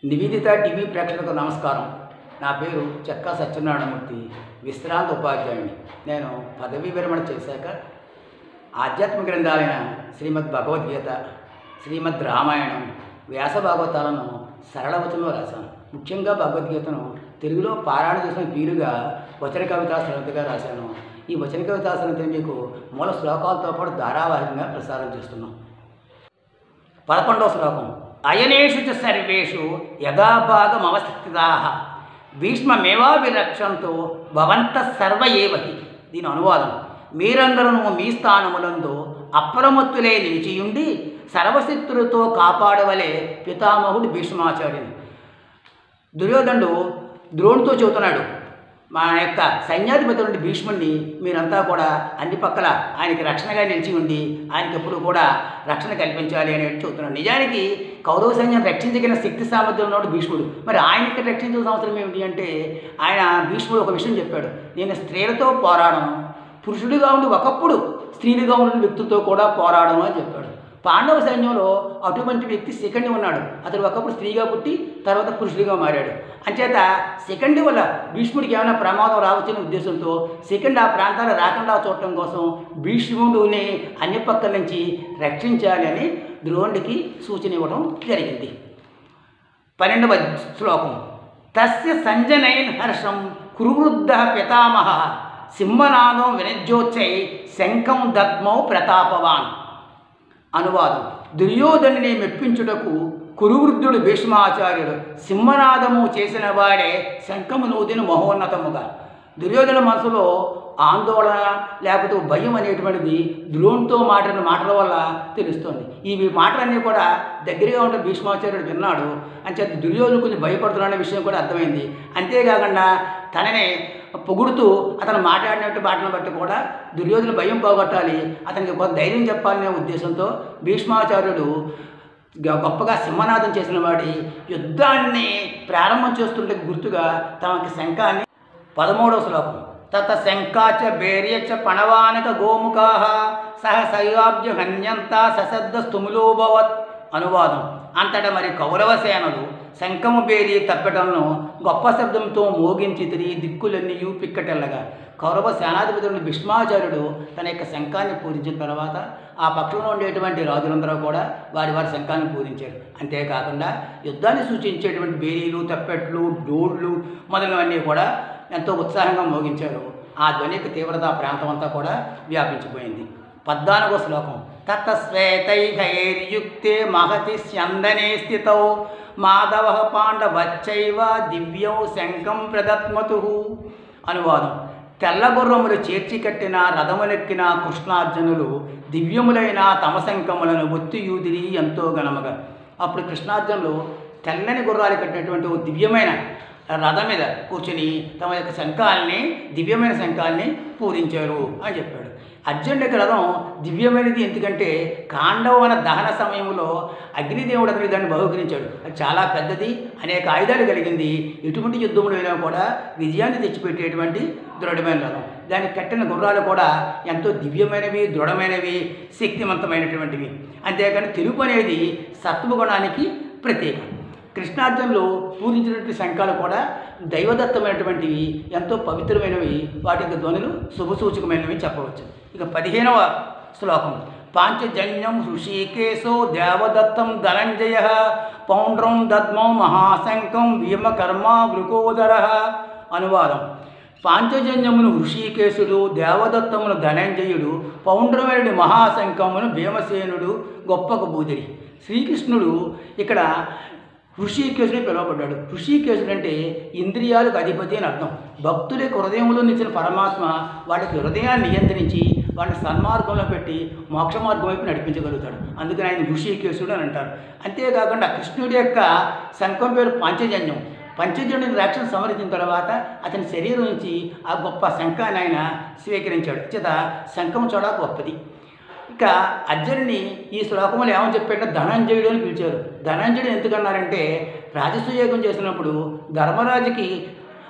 Nivedita TV ప్రేక్షకులకు నమస్కారం నా పేరు చెక్కా సత్యనారాయణమూర్తి విశ్రాంత ఉపాధ్యాయుని నేను పదవీ విరమణ చేశాక ఆధ్యాత్మిక గ్రంథాలైన శ్రీమద్ భగవద్గీత శ్రీమద్ రామాయణం వ్యాస భాగవతాలను సరళవచనంలో రాశాను ముఖ్యంగా భగవద్గీతను తెలుగులో పారాయణ చేసిన వీలుగా వచన కవితా సరళతగా రాశాను ఈ వచన కవితా సరళతని మీకు మూల శ్లోకాలతో పాటు ధారావాహికంగా ప్రసారం చేస్తున్నాం పదకొండవ శ్లోకం అయనేషు చ సర్వేషు యథాభాగమవస్థితా భీష్మమేవా విరక్షంతో భవంత సర్వ ఏవహి దీని అనువాదం మీరందరూ మీ స్థానములందు అప్రమత్తులే నిలిచియుండి సర్వశక్తులతో కాపాడవలే పితామహుడు భీష్మాచార్యుని దుర్యోధనుడు ద్రోణుతో చెబుతున్నాడు మా యొక్క సైన్యాధిపతి నుండి భీష్ముడిని మీరంతా కూడా అన్ని పక్కల ఆయనకి రక్షణగా నిలిచి ఉండి ఆయనకి ఎప్పుడు కూడా రక్షణ కల్పించాలి అని చెబుతున్నాడు నిజానికి కౌరవ సైన్యం రక్షించగలిగిన శక్తి సామర్థ్యం ఉన్నాడు భీష్ముడు మరి ఆయనకి రక్షించాల్సిన అవసరం ఏమిటి అంటే ఆయన భీష్ముడు ఒక విషయం చెప్పాడు నేను స్త్రీలతో పోరాడను పురుషుడిగా ఉండి ఒకప్పుడు స్త్రీలుగా ఉన్న వ్యక్తులతో కూడా పోరాడను అని చెప్పాడు పాండవ సైన్యంలో అటువంటి వ్యక్తి శిఖండి ఉన్నాడు అతడు ఒకప్పుడు స్త్రీగా పుట్టి తర్వాత పురుషుడిగా మారాడు అంచేత శిఖండి వల్ల భీష్ముడికి ఏమైనా ప్రమాదం రావచ్చనే ఉద్దేశంతో శిఖండి ఆ ప్రాంతాలు రాకుండా చూడటం కోసం భీష్ముడిని అన్ని పక్కల నుంచి రక్షించాలి అని ద్రోణుడికి సూచన ఇవ్వడం జరిగింది పన్నెండవ శ్లోకం తస్య సంజనైన్ హర్షం కురువృద్ధ పితామహ సింహనాదం వినజ్యోచ్చై శంఖం దద్మౌ ప్రతాపవాన్ అనువాదం దుర్యోధనుని మెప్పించుటకు కురువృద్ధుడు భీష్మాచార్యుడు సింహనాదము చేసిన వాడే శంఖము నూదిన మహోన్నతముగా దుర్యోధన మనసులో ఆందోళన లేకపోతే భయం అనేటువంటిది ద్రోణుతో మాట్లాడిన మాటల వల్ల తెలుస్తుంది ఈ మాటలన్నీ కూడా దగ్గరగా ఉంటే భీష్మాచార్యుడు విన్నాడు అంచేత దుర్యోధను కొంచెం భయపడుతున్న విషయం కూడా అర్థమైంది అంతేకాకుండా తనని పొగుడుతూ అతను మాట్లాడినట్టు మాటలను బట్టి కూడా దుర్యోధన భయం పోగొట్టాలి అతనికి కొంత ధైర్యం చెప్పాలనే ఉద్దేశంతో భీష్మాచార్యుడు గ- గొప్పగా సింహనాదం చేసిన వాడి యుద్ధాన్ని ప్రారంభం చేస్తుంటే గుర్తుగా తమకి శంఖాన్ని పదమూడవ శ్లోకం తత శంఖాచ బేర్యచ పణవానక గోముఖా సహ శైవాబ్జ హన్యంత సశబ్ద స్థుములోభవత్ అనువాదం అంతటా మరి కౌరవ సేనలు శంఖము బేరి తప్పటంను గొప్ప శబ్దంతో మోగించి తిరిగి దిక్కులన్నీ పిక్కటెల్లగా కౌరవ సేనాధిపతుడు భీష్మాచార్యుడు తన యొక్క శంఖాన్ని పూరించిన తర్వాత ఆ పక్షంలో ఉండేటువంటి రాజులందరూ కూడా వారి వారి శంఖాన్ని పూరించారు అంతేకాకుండా యుద్ధాన్ని సూచించేటువంటి బేరీలు తప్పెట్లు డోళ్ళు మొదలైనవన్నీ కూడా ఎంతో ఉత్సాహంగా మోగించారు ఆ ధ్వని యొక్క తీవ్రత ఆ ప్రాంతం అంతా కూడా వ్యాపించిపోయింది పద్నాలుగో శ్లోకం తత్తశ్వేతైర్యుక్తే మహతి స్యందనే స్థితౌ మాధవ పాండవచ్చైవ దివ్యం శంఖం ప్రదత్మతు అనువాదం తెల్ల గుర్రములు చేర్చి కట్టిన రథములెక్కిన కృష్ణార్జునులు దివ్యములైన తమ శంఖములను ఒత్తియూదిరి ఎంతో ఘనముగా అప్పుడు కృష్ణార్జునులు తెల్లని గుర్రాలు కట్టినటువంటి ఓ దివ్యమైన రథం మీద కూర్చుని తమ యొక్క శంఖాలని దివ్యమైన శంఖాలని పూరించారు అని చెప్పాడు అర్జునుడి యొక్క రథం దివ్యమైనది ఎందుకంటే కాండవన దహన సమయంలో అగ్నిదేవుడు అతనికి దాన్ని బహుకరించాడు అది చాలా పెద్దది అనేక ఆయుధాలు కలిగింది ఎటువంటి యుద్ధములు అయినా కూడా విజయాన్ని తెచ్చిపెట్టేటువంటి దృఢమైన రథం దానికి కట్టిన గుర్రాలు కూడా ఎంతో దివ్యమైనవి దృఢమైనవి శక్తివంతమైనటువంటివి అంతేకాని తెలుపు అనేది సత్వగుణానికి ప్రత్యేకం కృష్ణార్జునులు పూజించినటువంటి శంఖాలు కూడా దైవదత్తమైనటువంటివి ఎంతో పవిత్రమైనవి వాటి యొక్క ధ్వనులు శుభసూచకమైనవి చెప్పవచ్చు ఇక పదిహేనవ శ్లోకం పాంచజన్యం హృషికేశో దేవదత్తం ధనంజయ పౌండ్రం దద్మం మహాశంఖం భీమకర్మ వృకోదర అనువాదం పాంచజన్యమును హృషికేశుడు దేవదత్తమును ధనంజయుడు పౌండ్రమైన మహాశంఖమును భీమసేనుడు గొప్పకు బూదిరి శ్రీకృష్ణుడు ఇక్కడ ఋషికేశుడు పిలువబడ్డాడు ఋషికేశుడు అంటే ఇంద్రియాలకు అధిపతి అని అర్థం భక్తుల యొక్క హృదయంలో నిలిచిన పరమాత్మ వాళ్ళకి హృదయాన్ని నియంత్రించి వాళ్ళని సన్మార్గంలో పెట్టి మోక్ష మార్గం వైపు నడిపించగలుగుతాడు అందుకని ఆయన ఋషికేశుడు అని అంటారు అంతేకాకుండా కృష్ణుడి యొక్క శంఖం పేరు పంచజన్యం పంచజనుడిని రక్షణ సమర్థించిన తర్వాత అతని శరీరం నుంచి ఆ గొప్ప శంఖాన్ని ఆయన స్వీకరించాడు చేత శంఖం చూడ గొప్పది ఇక అర్జునుని ఈ శ్లోకంలో ఏమని చెప్పాడంటే ధనంజయుడు అని పిలిచారు ధనంజయుడు ఎందుకన్నారంటే రాజసూయోగం చేసినప్పుడు ధర్మరాజుకి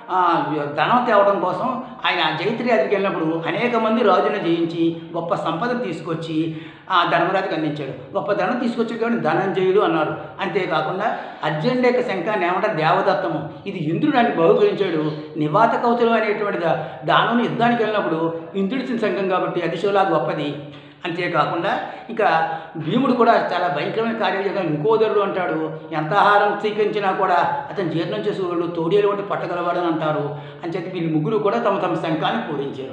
ఆ, ధనం తేవడం కోసం ఆయన జైత్రయాత్రికి వెళ్ళినప్పుడు అనేక మంది రాజులను జయించి గొప్ప సంపద తీసుకొచ్చి ఆ ధర్మరాజుకి అందించాడు గొప్ప ధనం తీసుకొచ్చి కానీ ధనంజయుడు అన్నారు అంతేకాకుండా అర్జునుడి యొక్క శంఖాన్ని ఏమంటారు దేవదత్తము ఇది ఇంద్రుడు అని బహుకరించాడు నివాత కౌతులు అనేటువంటి దా- దానం యుద్ధానికి వెళ్ళినప్పుడు ఇంద్రుడి శంఖం కాబట్టి అదిశోలా గొప్పది అంతేకాకుండా ఇంకా భీముడు కూడా చాలా భయంకరమైన కార్యం చేశాడు ఇంకోదరుడు అంటాడు ఎంత ఆహారం స్వీకరించినా కూడా అతను జీర్ణం చేసేవాడు తోడేలు వంటి పట్టగలవాడు అని అంటారు అని చెప్పి వీళ్ళు ముగ్గురు కూడా తమ తమ శంఖాన్ని పూరించారు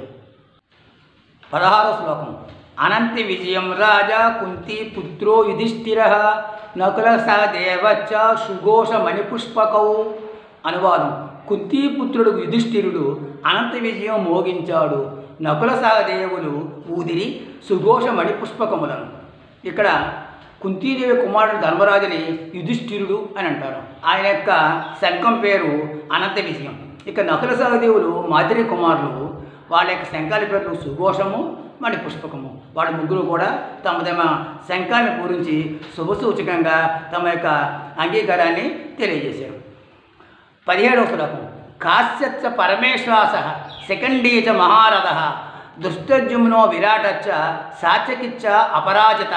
పదహారో శ్లోకం అనంతి విజయం రాజా కుంతి పుత్రో యుధిష్ఠిర నకుల సహదేవచ్చ సుఘోష మణిపుష్పకౌ అనువాదం కుంతి పుత్రుడు యుధిష్ఠిరుడు అనంత విజయం మోగించాడు నకుల సహదేవులు ఊదిరి సుఘోష మణిపుష్పకములను ఇక్కడ కుంతీదేవి కుమారుడు ధర్మరాజుని యుధిష్ఠిరుడు అని అంటారు ఆయన యొక్క శంఖం పేరు అనంత విజయం ఇక నకుల సహదేవులు మాదిరి కుమారులు వాళ్ళ యొక్క శంఖాల పేర్లు సుఘోషము మణి పుష్పకము వాళ్ళ ముగ్గురు కూడా తమ తమ శంఖాలను పూరించి శుభసూచకంగా తమ యొక్క అంగీకారాన్ని తెలియజేశారు పదిహేడవ శ్లోకం కాశ్యచ్చ పరమేశ్వాస సెకండీ చ మహారథ దుష్టజుమ్నో విరాటచ్చ సాత్యకిచ్చ అపరాజిత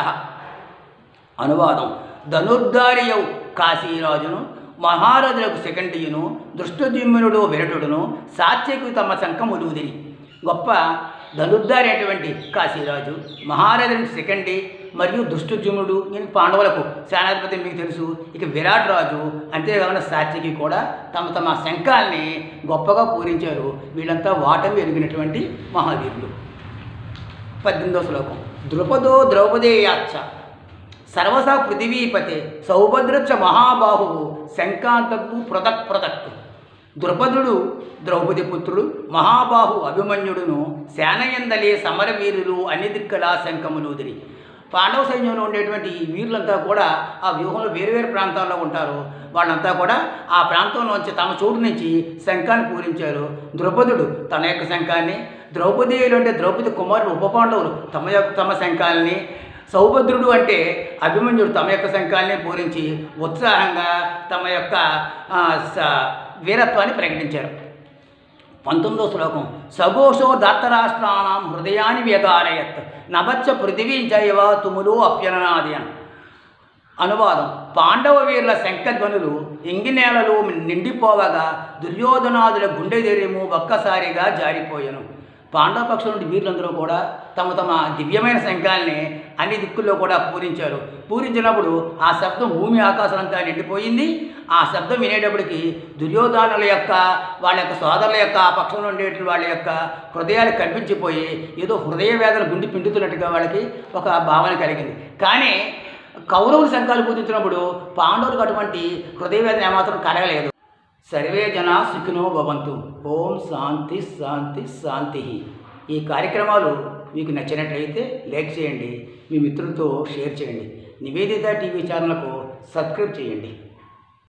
అనువాదం ధనుర్ధారియౌ కాశీరాజును మహారథులకు సెకండియును దృష్టజుమ్నుడు విరటుడును సాత్యకు తమ శంఖములుదిరి గొప్ప ధనుర్ధారి అయినటువంటి కాశీరాజు మహారథుని సెకండి మరియు దుష్టజుమ్నుడు నేను పాండవులకు సేనాధిపతి మీకు తెలుసు ఇక విరాట్ రాజు అంతేకాకుండా సాత్యకి కూడా తమ తమ శంఖాల్ని గొప్పగా పూరించారు వీళ్ళంతా వాటమి ఎరిగినటువంటి మహావీరులు పద్దెనిమిదవ శ్లోకం ద్రుపదో ద్రౌపదేయాచ్చ సర్వసా పృథివీపతే సౌభద్రచ్చ మహాబాహువు శంకాంతకు పృథక్ పృథక్ ద్రుపదుడు ద్రౌపది పుత్రుడు మహాబాహు అభిమన్యుడును సేనయందలే సమరవీరులు అన్ని దిక్కల శంఖములుదిరి పాండవ సైన్యంలో ఉండేటువంటి ఈ వీరులంతా కూడా ఆ వ్యూహంలో వేరు వేరు ప్రాంతాల్లో ఉంటారు వాళ్ళంతా కూడా ఆ ప్రాంతంలోంచి తమ చోటు నుంచి శంఖాన్ని పూరించారు ద్రౌపదుడు తన యొక్క శంఖాన్ని ద్రౌపదీయులు అంటే ద్రౌపది కుమారుడు ఉప పాండవులు తమ యొక్క తమ శంఖాలని సౌభద్రుడు అంటే అభిమన్యుడు తమ యొక్క శంఖాన్ని పూరించి ఉత్సాహంగా తమ యొక్క ఆ, స- వీరత్వాన్ని ప్రకటించారు పంతొమ్మిదో శ్లోకం సఘోషో దత్తరాష్ట్రాణం హృదయాన్ని వ్యగారయత్ నభచ్చ పృథివీ జైవ తుములు అప్యననాదయన్ అనువాదం పాండవ వీరుల శంఖధ్వనులు ఇంగినేలలు నిండిపోవగా దుర్యోధనాదుల గుండె ధైర్యము ఒక్కసారిగా జారిపోయెను పాండవ పక్షం నుండి వీరులందరూ కూడా తమ తమ దివ్యమైన శంఖాల్ని అన్ని దిక్కుల్లో కూడా పూరించారు పూరించినప్పుడు ఆ శబ్దం భూమి ఆకాశం అంతా నిండిపోయింది ఆ శబ్దం వినేటప్పటికి దుర్యోధనుల యొక్క వాళ్ళ యొక్క సోదరుల యొక్క ఆ పక్షంలో ఉండేటువంటి వాళ్ళ యొక్క హృదయాలు కనిపించిపోయి ఏదో హృదయ వేదన గుండి పిండుతున్నట్టుగా వాళ్ళకి ఒక భావన కలిగింది కానీ కౌరవులు శంఖాలు పూజించినప్పుడు పాండవులకు అటువంటి హృదయ వేదన ఏమాత్రం కలగలేదు సర్వే జనా సుఖినో భవంతు ఓం శాంతి శాంతి శాంతి ఈ కార్యక్రమాలు మీకు నచ్చినట్లయితే లైక్ చేయండి మీ మిత్రులతో షేర్ చేయండి నివేదిత టీవీ ఛానల్కు సబ్స్క్రైబ్ చేయండి